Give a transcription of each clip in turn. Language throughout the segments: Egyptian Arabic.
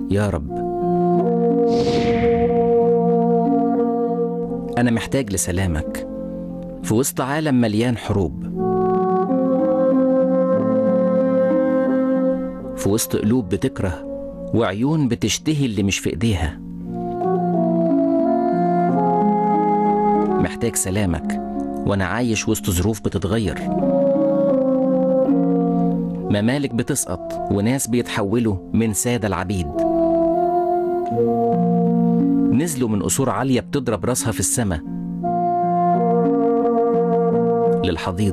يا رب أنا محتاج لسلامك في وسط عالم مليان حروب في وسط قلوب بتكره وعيون بتشتهي اللي مش في ايديها محتاج سلامك وانا عايش وسط ظروف بتتغير ممالك بتسقط وناس بيتحولوا من سادة العبيد نزلوا من قصور عالية بتضرب راسها في السماء للحضيض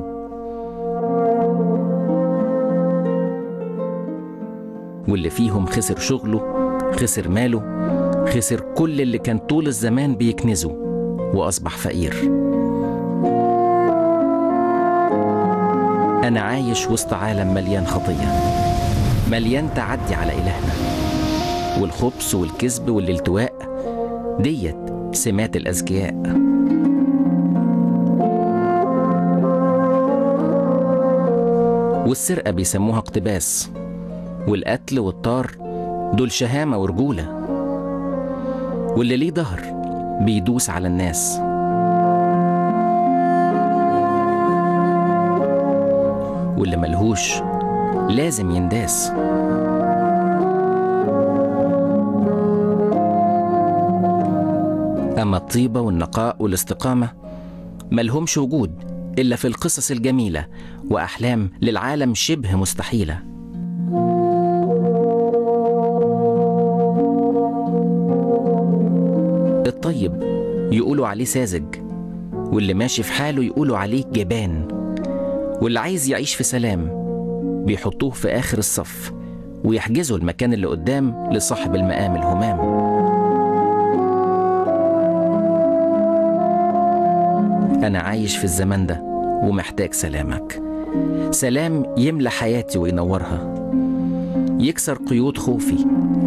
واللي فيهم خسر شغله خسر ماله خسر كل اللي كان طول الزمان بيكنزه وأصبح فقير أنا عايش وسط عالم مليان خطية مليان تعدي على إلهنا والخبث والكذب والالتواء ديت سمات الأذكياء والسرقة بيسموها اقتباس والقتل والطار دول شهامة ورجولة واللي ليه ظهر بيدوس على الناس واللي ملهوش لازم ينداس أما الطيبة والنقاء والاستقامة ملهمش وجود إلا في القصص الجميلة وأحلام للعالم شبه مستحيلة الطيب يقولوا عليه ساذج واللي ماشي في حاله يقولوا عليه جبان واللي عايز يعيش في سلام بيحطوه في آخر الصف ويحجزوا المكان اللي قدام لصاحب المقام الهمام أنا عايش في الزمن ده ومحتاج سلامك سلام يملى حياتي وينورها يكسر قيود خوفي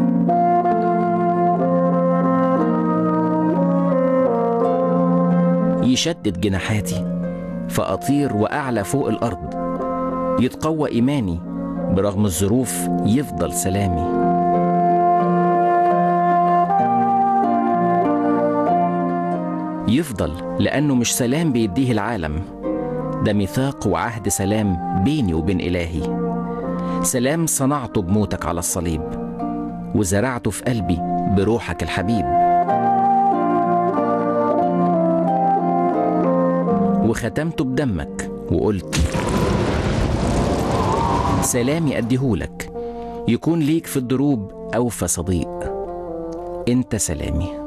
يشدد جناحاتي فأطير وأعلى فوق الأرض يتقوى إيماني برغم الظروف يفضل سلامي يفضل لأنه مش سلام بيديه العالم ده ميثاق وعهد سلام بيني وبين إلهي سلام صنعته بموتك على الصليب وزرعته في قلبي بروحك الحبيب وختمته بدمك وقلت سلامي أديهولك يكون ليك في الدروب أوفى صديق أنت سلامي